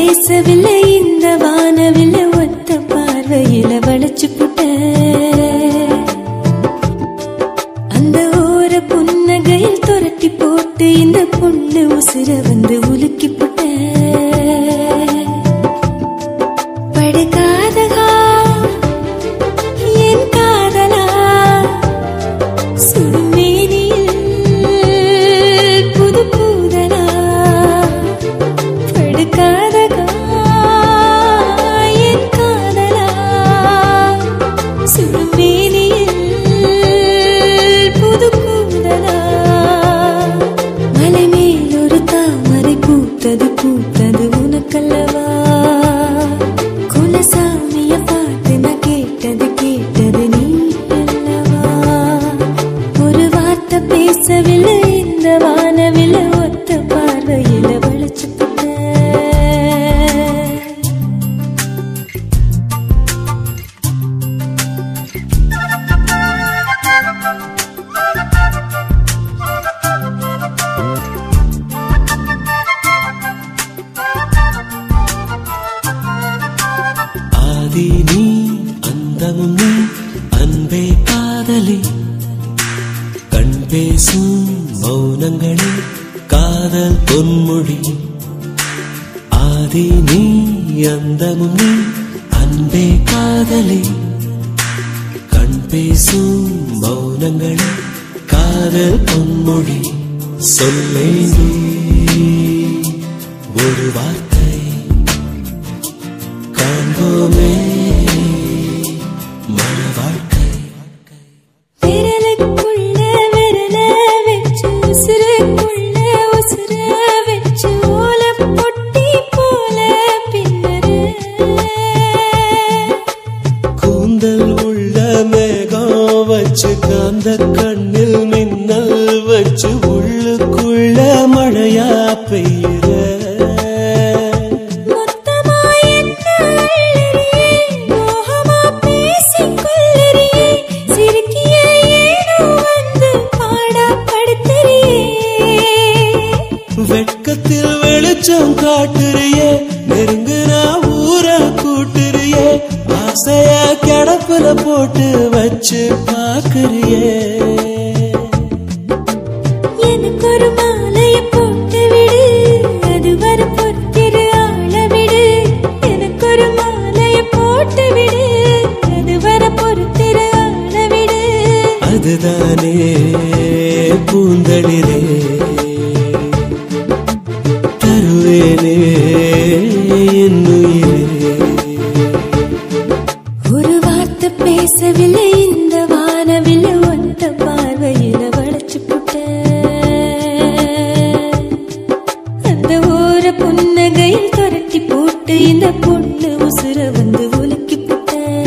பேசவில்லை இந்த வானவில்லை ஒத்த பார்வையில வளைச்சு புட்ட அந்த ஓர புன்னகையில் துரட்டி போட்டு இந்த பொண்ணு உசிர வந்து உலுக்கி புட்ட படுகாதகா என் காதலா சுடுமேனியில் புது பூதலா படுகாதகா என் காதலா சுடுமேனியில் புது பூதலா மலை மேல் ஒரு தாமரை பூத்தது பூத்தது உனக்கல்லவா குலசாமிய பாட்டு நான் கேட்டது கேட்டது நீ அல்லவா ஒரு வார்த்தை பேசவில்லை இந்த வானவில்லை ஒத்த பார்வையில வளைச்சு புட்ட ஆதி நீ அந்தமும் நீ அன்பே காதலி கண் பேசும் மௌனங்களே காதல் பொன்மொழி ஆதி நீ அந்தமும் நீ அன்பே காதலி கண் பேசும் மௌனங்களே காதல் பொன்மொழி சொல்லை நீ ஒரு வார்த்தை காண்போமே மன வாழ்க்கை விரலுக்குள்ள விரல வச்சு உசுருக்குள்ள உசுர வச்சு ஓலப் பொட்டி போல பின்னர கூந்தல் உள்ள மேகம் வச்சு காந்த கண்ணில் மின்னல் வச்சு உள்ளுக்குள்ள மழையா பெய்யுற மொத்தமா என்ன அள்ளறியே மோகமா பேசிக் கொள்ளறியே சிரிக்கிய ஏனோ வந்து பாடா படுத்தறியே வெட்கத்தில் வெளிச்சம் காட்டுறியே நெருங்குனா ஊர கூட்டுறியே ஆசைய கிடப்புல போட்டு வச்சு பாக்குறியே எனக்கு ஒரு மாலையை போட்டு விடு அது வர பொறுத்திரு ஆள விடு எனக்கு ஒரு மாலையை போட்டு விடு அது வர பொறுத்திரு ஆள விடு அதுதானே பூந்தளிரே தருவேனே என் உயிரே ஒரு வார்த்தை பேசவில்லை இந்த வானவில்லை ஒத்த பார்வையில வளைச்சு புட்ட அந்த ஓர புன்னகையில் துரட்டி போட்டு இந்த பொண்ணு உசுர வந்து உலுக்கி புட்ட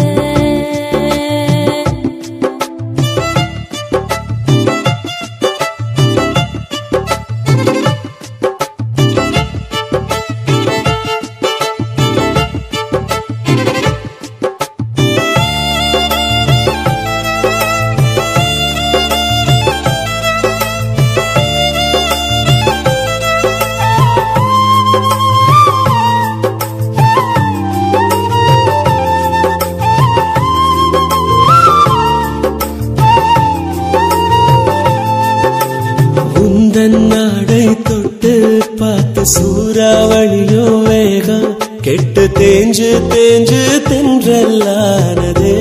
உந்தன் நாடை தொட்டு பார்த்து சூறாவளியோ வேகம் கெட்டு தேஞ்சு தேஞ்சு தென்றல்லானதே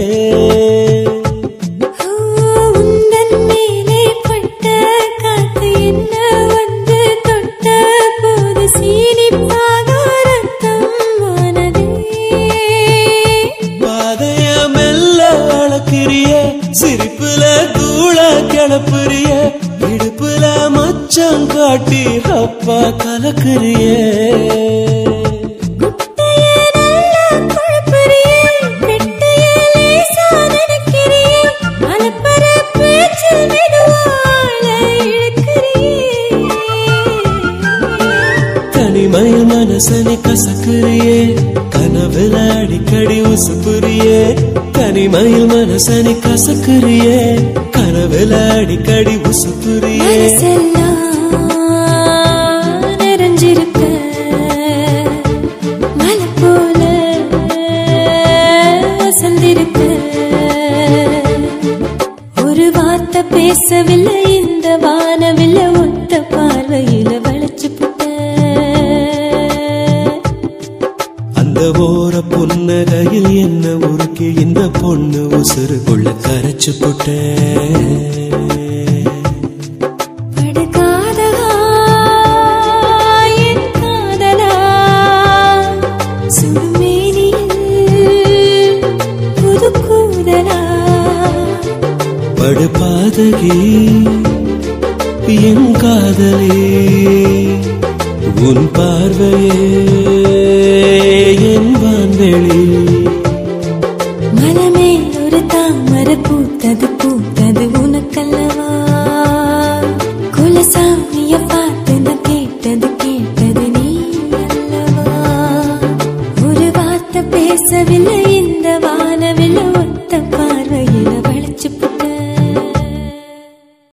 உந்தன் மேலே பட்ட காத்து என்ன வந்து தொட்ட போது சீனிப்பாக ரத்தம் ஆனதே பாதைய மெல்ல அளக்கிறிய சிரிப்புல தூள கிளப்புறிய இடுப்புல மச்சம் காட்டி அப்பா கலக்குறியே குட்டைய நல்லா குழப்புறியே வெட்டைய லேசா நினைக்கிறியே அலப்பற பேச்சில் மெதுவாழ இழுக்கிறியே தனிமையில் மனசனை கசக்குறியே கனவுல அடிக்கடி உசுப்புறியே தனிமையில் மனசனை கசக்குறியே கனவுல அடிக்கடி உசுப்புறியே மனசெல்லாம் நிறைஞ்சிருக்க அந்த ஓர புன்னகையில் என்ன உருக்கி இந்த பொண்ணு உசுருக்குள்ள கரைச்சு போட்டேன் படுகாதலா என் காதலா சுடுமேனியில் புது கூதலா படுபாதகி என் காதலே உன் பார்வையே என் வான்வெளி மனமேல் ஒரு தாமரை பூத்தது பூத்தது உனக்கல்லவா குலசாமிய பார்த்து நான் கேட்டது கேட்டது நீ அல்லவா ஒரு வார்த்தை பேசவில்லை இந்த வானவில்